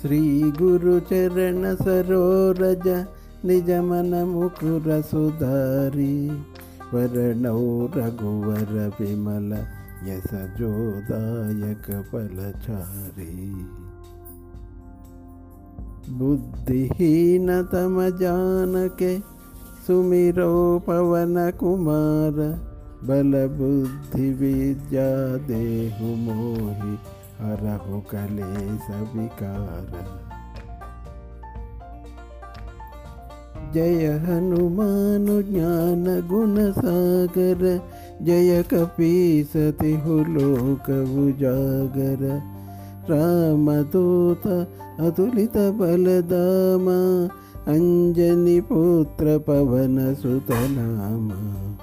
శ్రీ గురు చరణ సరోరజ నిజమన ముకుర సుధారి వరణౌ రఘువర విమల యసజోదాయక ఫలచారి బుద్ధిహీనతమ జానకే సుమిరో పవన కుమార బల బుద్ధి విద్యా దేహు మోహి హరహు కలేశ వికార జయ హనుమాను జ్ఞాన గుణ సాగర జయ కపీసతి లోక ఉజాగర రామదూత అతులిత బలదామ అంజని పుత్ర పవన సుతనామ